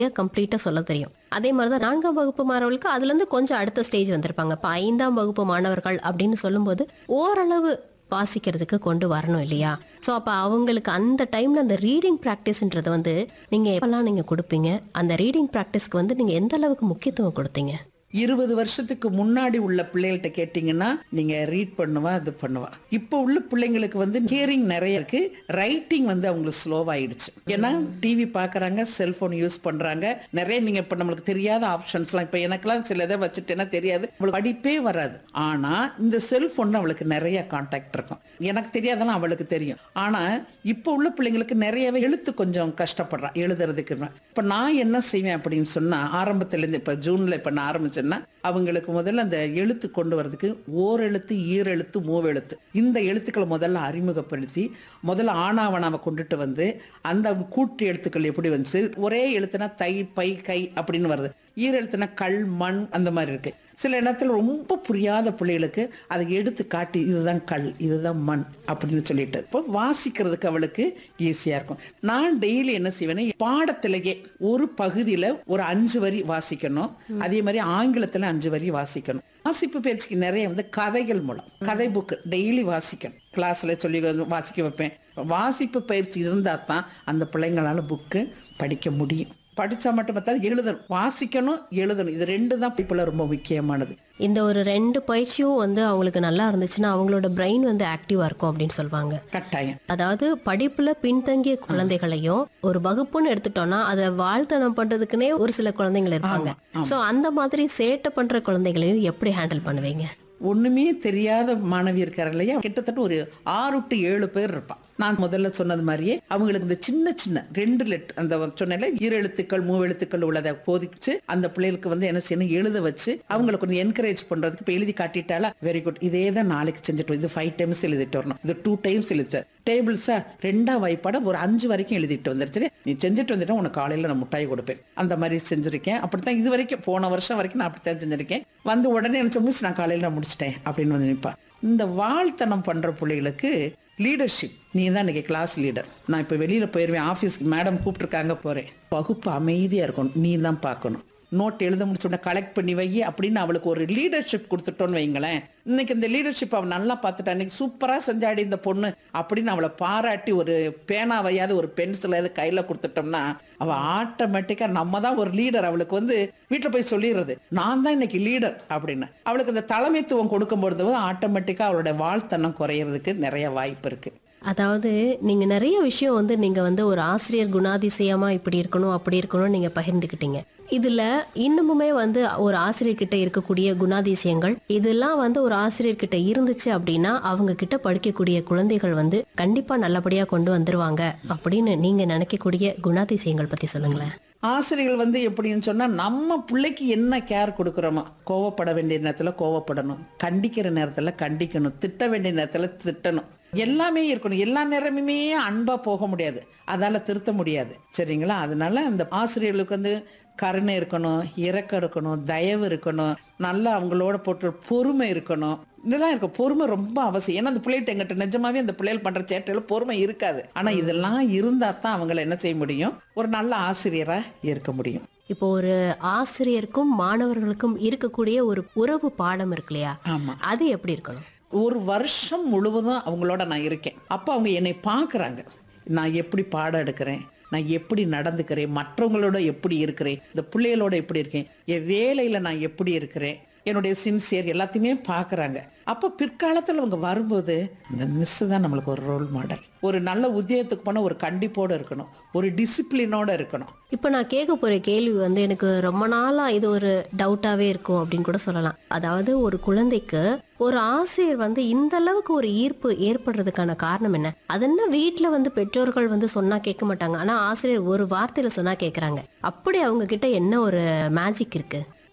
கம்ப்ளீட்டா சொல்ல தெரியும் அதே மாதிரி தான் நான்காம் வகுப்பு மாணவர்களுக்கு அதுல இருந்து கொஞ்சம் அடுத்த ஸ்டேஜ் வந்திருப்பாங்க இப்ப ஐந்தாம் வகுப்பு மாணவர்கள் அப்படின்னு சொல்லும்போது ஓரளவு வாசிக்கிறதுக்கு கொண்டு வரணும் இல்லையா ஸோ அப்போ அவங்களுக்கு அந்த டைம்ல அந்த ரீடிங் ப்ராக்டிஸ்ன்றது வந்து நீங்க எப்பெல்லாம் நீங்க கொடுப்பீங்க அந்த ரீடிங் ப்ராக்டிஸ்க்கு வந்து நீங்க எந்த அளவுக்கு முக்கியத்துவம் கொடுத்தீங்க இருபது வருஷத்துக்கு முன்னாடி உள்ள பிள்ளைகள்கிட்ட கேட்டிங்கன்னா நீங்க ரீட் பண்ணுவா இது பண்ணுவா இப்போ உள்ள பிள்ளைங்களுக்கு வந்து ஹியரிங் நிறைய இருக்கு ரைட்டிங் வந்து அவங்களுக்கு ஸ்லோவாயிடுச்சு ஏன்னா டிவி பார்க்கறாங்க செல்போன் யூஸ் பண்றாங்க நிறைய நீங்க இப்ப நம்மளுக்கு தெரியாத ஆப்ஷன்ஸ்லாம் இப்போ எனக்கெல்லாம் சில இதை வச்சுட்டேன்னா தெரியாது அவளுக்கு படிப்பே வராது ஆனா இந்த செல்போன்ல அவளுக்கு நிறைய கான்டாக்ட் இருக்கும் எனக்கு தெரியாதெல்லாம் அவளுக்கு தெரியும் ஆனா இப்போ உள்ள பிள்ளைங்களுக்கு நிறையவே எழுத்து கொஞ்சம் கஷ்டப்படுறான் எழுதுறதுக்கு இப்ப நான் என்ன செய்வேன் அப்படின்னு சொன்னா ஆரம்பத்துல இருந்து இப்ப ஜூன்ல இப்ப நான் ஆரம்பிச்சேன்னா அவங்களுக்கு முதல்ல அந்த எழுத்து கொண்டு வரதுக்கு ஓரெழுத்து ஈரெழுத்து மூவெழுத்து இந்த எழுத்துக்களை முதல்ல அறிமுகப்படுத்தி முதல்ல ஆனாவனாவை கொண்டுட்டு வந்து அந்த கூட்டு எழுத்துக்கள் எப்படி வந்துச்சு ஒரே எழுத்துனா தை பை கை அப்படின்னு வருது ஈரெழுத்துனா கல் மண் அந்த மாதிரி இருக்கு சில இடத்துல ரொம்ப புரியாத பிள்ளைகளுக்கு அதை எடுத்து காட்டி இதுதான் கல் இதுதான் மண் அப்படின்னு சொல்லிட்டு இப்போ வாசிக்கிறதுக்கு அவளுக்கு ஈஸியா இருக்கும் நான் டெய்லி என்ன செய்வேன்னா பாடத்திலேயே ஒரு பகுதியில ஒரு அஞ்சு வரி வாசிக்கணும் அதே மாதிரி ஆங்கிலத்துல அஞ்சு வரி வாசிக்கணும் வாசிப்பு பயிற்சிக்கு நிறைய வந்து கதைகள் மூலம் கதை புக்கு டெய்லி வாசிக்கணும் கிளாஸ்ல சொல்லி வந்து வாசிக்க வைப்பேன் வாசிப்பு பயிற்சி இருந்தா தான் அந்த பிள்ளைங்களால புக்கு படிக்க முடியும் படிச்சா மட்டும் பார்த்தா எழுதணும் வாசிக்கணும் எழுதணும் இது ரெண்டு தான் இப்போல ரொம்ப முக்கியமானது இந்த ஒரு ரெண்டு பயிற்சியும் வந்து அவங்களுக்கு நல்லா இருந்துச்சுன்னா அவங்களோட பிரெயின் வந்து ஆக்டிவா இருக்கும் அப்படின்னு சொல்லுவாங்க கட்டாயம் அதாவது படிப்புல பின்தங்கிய குழந்தைகளையும் ஒரு வகுப்புன்னு எடுத்துட்டோம்னா அதை வாழ்த்தனம் பண்றதுக்குன்னே ஒரு சில குழந்தைகள் இருப்பாங்க சோ அந்த மாதிரி சேட்டை பண்ற குழந்தைகளையும் எப்படி ஹேண்டில் பண்ணுவீங்க ஒண்ணுமே தெரியாத மாணவி இருக்காரு இல்லையா கிட்டத்தட்ட ஒரு ஆறு டு ஏழு பேர் இருப்பான் நான் முதல்ல சொன்னது மாதிரியே அவங்களுக்கு இந்த சின்ன சின்ன ரெண்டு லெட் அந்த சொன்னேன்ல ஈரெழுத்துக்கள் மூவெழுத்துக்கள் உள்ளதை போதிச்சு அந்த பிள்ளைகளுக்கு வந்து என்ன செய்யணும் எழுத வச்சு அவங்களை கொஞ்சம் என்கரேஜ் பண்றதுக்கு இப்போ எழுதி காட்டிட்டாலா வெரி குட் இதே தான் நாளைக்கு செஞ்சுட்டு வரும். இது ஃபைவ் டைம்ஸ் எழுதிட்டு வரணும் இது டூ டைம்ஸ் எழுதிட்டு டேபிள்ஸா ரெண்டா வாய்ப்பாட ஒரு அஞ்சு வரைக்கும் எழுதிட்டு வந்துருச்சு நீ செஞ்சுட்டு வந்துட்டா உனக்கு காலையில நான் முட்டாய் கொடுப்பேன் அந்த மாதிரி செஞ்சிருக்கேன் அப்படித்தான் இது வரைக்கும் போன வருஷம் வரைக்கும் நான் அப்படித்தான் செஞ்சிருக்கேன் வந்து உடனே நினைச்ச மிஸ் நான் காலையில நான் முடிச்சிட்டேன் அப்படின்னு வந்து நினைப்பா இந்த வாழ்த்தனம் பண்ற பிள்ளைகளுக்கு லீடர்ஷிப் நீ தான் இன்னைக்கு கிளாஸ் லீடர் நான் இப்போ வெளியில போயிருவேன் ஆஃபீஸ்க்கு மேடம் கூப்பிட்டுருக்காங்க போறேன் வகுப்பு அமைதியா இருக்கணும் நீ தான் பார்க்கணும் நோட் எழுத முடிச்சோட கலெக்ட் பண்ணி வை அப்படின்னு அவளுக்கு ஒரு லீடர்ஷிப் கொடுத்துட்டோன்னு வைங்களேன் இன்னைக்கு இந்த லீடர்ஷிப் அவள் நல்லா பார்த்துட்டா இன்னைக்கு சூப்பராக செஞ்சாடி இந்த பொண்ணு அப்படின்னு அவளை பாராட்டி ஒரு பேனாவையாவது ஒரு பென்சிலையாவது கையில் கொடுத்துட்டோம்னா அவள் ஆட்டோமேட்டிக்காக நம்ம தான் ஒரு லீடர் அவளுக்கு வந்து வீட்டில் போய் சொல்லிடுறது நான் தான் இன்னைக்கு லீடர் அப்படின்னு அவளுக்கு இந்த தலைமைத்துவம் கொடுக்கும்பொழுது ஆட்டோமேட்டிக்காக அவளோட வாழ்த்தனம் குறையிறதுக்கு நிறைய வாய்ப்பு இருக்கு அதாவது நீங்க நிறைய விஷயம் வந்து நீங்க வந்து ஒரு ஆசிரியர் குணாதிசயமா இப்படி இருக்கணும் அப்படி இருக்கணும் நீங்க பகிர்ந்துக்கிட்டீங்க இதுல இன்னமுமே வந்து ஒரு ஆசிரியர்கிட்ட இருக்கக்கூடிய குணாதிசயங்கள் இதெல்லாம் வந்து ஒரு ஆசிரியர்கிட்ட இருந்துச்சு அப்படின்னா அவங்க கிட்ட படிக்கக்கூடிய குழந்தைகள் வந்து கண்டிப்பா நல்லபடியா கொண்டு வந்துருவாங்க அப்படின்னு நீங்க நினைக்கக்கூடிய குணாதிசயங்கள் பத்தி சொல்லுங்களேன் ஆசிரியர்கள் வந்து எப்படின்னு சொன்னா நம்ம பிள்ளைக்கு என்ன கேர் கொடுக்குறோமோ கோவப்பட வேண்டிய நேரத்துல கோவப்படணும் கண்டிக்கிற நேரத்துல கண்டிக்கணும் திட்ட வேண்டிய நேரத்துல திட்டணும் எல்லாமே இருக்கணும் எல்லா நேரமுமே அன்பா போக முடியாது அதால திருத்த முடியாது சரிங்களா அதனால அந்த ஆசிரியர்களுக்கு வந்து கருணை இருக்கணும் இரக்கம் இருக்கணும் தயவு இருக்கணும் நல்லா அவங்களோட போட்டு பொறுமை இருக்கணும் இதெல்லாம் இருக்கும் பொறுமை ரொம்ப அவசியம் ஏன்னா அந்த பிள்ளைகிட்ட எங்கிட்ட நிஜமாவே அந்த பிள்ளைகள் பண்ற சேட்டையில பொறுமை இருக்காது ஆனா இதெல்லாம் இருந்தா தான் அவங்கள என்ன செய்ய முடியும் ஒரு நல்ல ஆசிரியரா இருக்க முடியும் இப்போ ஒரு ஆசிரியருக்கும் மாணவர்களுக்கும் இருக்கக்கூடிய ஒரு உறவு பாடம் இருக்கு இல்லையா ஆமா அது எப்படி இருக்கணும் ஒரு வருஷம் முழுவதும் அவங்களோட நான் இருக்கேன் அப்போ அவங்க என்னை பார்க்குறாங்க நான் எப்படி பாடம் எடுக்கிறேன் நான் எப்படி நடந்துக்கிறேன் மற்றவங்களோட எப்படி இருக்கிறேன் இந்த பிள்ளைகளோட எப்படி இருக்கேன் என் வேலையில் நான் எப்படி இருக்கிறேன் என்னுடைய சின்சியர் எல்லாத்தையுமே பார்க்குறாங்க அப்போ பிற்காலத்தில் அவங்க வரும்போது இந்த மிஸ் தான் நம்மளுக்கு ஒரு ரோல் மாடல் ஒரு நல்ல உத்தியோகத்துக்கு போனால் ஒரு கண்டிப்போடு இருக்கணும் ஒரு டிசிப்ளினோட இருக்கணும் இப்போ நான் கேட்க போற கேள்வி வந்து எனக்கு ரொம்ப நாளா இது ஒரு டவுட்டாவே இருக்கும் அப்படின்னு கூட சொல்லலாம் அதாவது ஒரு குழந்தைக்கு ஒரு ஆசிரியர் வந்து இந்த அளவுக்கு ஒரு ஈர்ப்பு ஏற்படுறதுக்கான காரணம் என்ன அது என்ன வீட்ல வந்து பெற்றோர்கள் வந்து சொன்னா கேட்க மாட்டாங்க ஆனா ஆசிரியர் ஒரு வார்த்தையில சொன்னா கேக்குறாங்க அப்படி அவங்க கிட்ட என்ன ஒரு மேஜிக் இருக்கு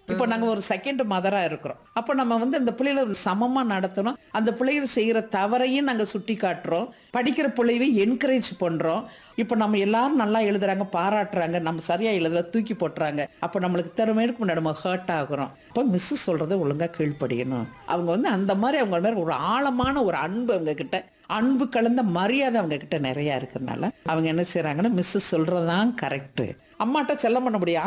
இப்போ நாங்க ஒரு செகண்ட் மதரா இருக்கிறோம் அப்போ நம்ம வந்து அந்த பிள்ளைகளை சமமா நடத்தணும் அந்த பிள்ளைகள் செய்யற தவறையும் நாங்க சுட்டி காட்டுறோம் படிக்கிற பிள்ளைவை என்கரேஜ் பண்றோம் இப்போ நம்ம எல்லாரும் நல்லா எழுதுறாங்க பாராட்டுறாங்க நம்ம சரியா எழுதல தூக்கி போட்டுறாங்க அப்போ நம்மளுக்கு திறமைக்கு நம்ம ஹர்ட் ஆகுறோம் அப்போ மிஸ் சொல்றதை ஒழுங்கா கீழ்ப்படியணும் அவங்க வந்து அந்த மாதிரி அவங்க மேல ஒரு ஆழமான ஒரு அன்பு அவங்க கிட்ட அன்பு கலந்த மரியாதை அவங்க கிட்ட நிறைய இருக்கிறதுனால அவங்க என்ன செய்றாங்கன்னா மிஸ் சொல்றதுதான் கரெக்ட் அம்மாட்ட செல்லம் பண்ண முடியும்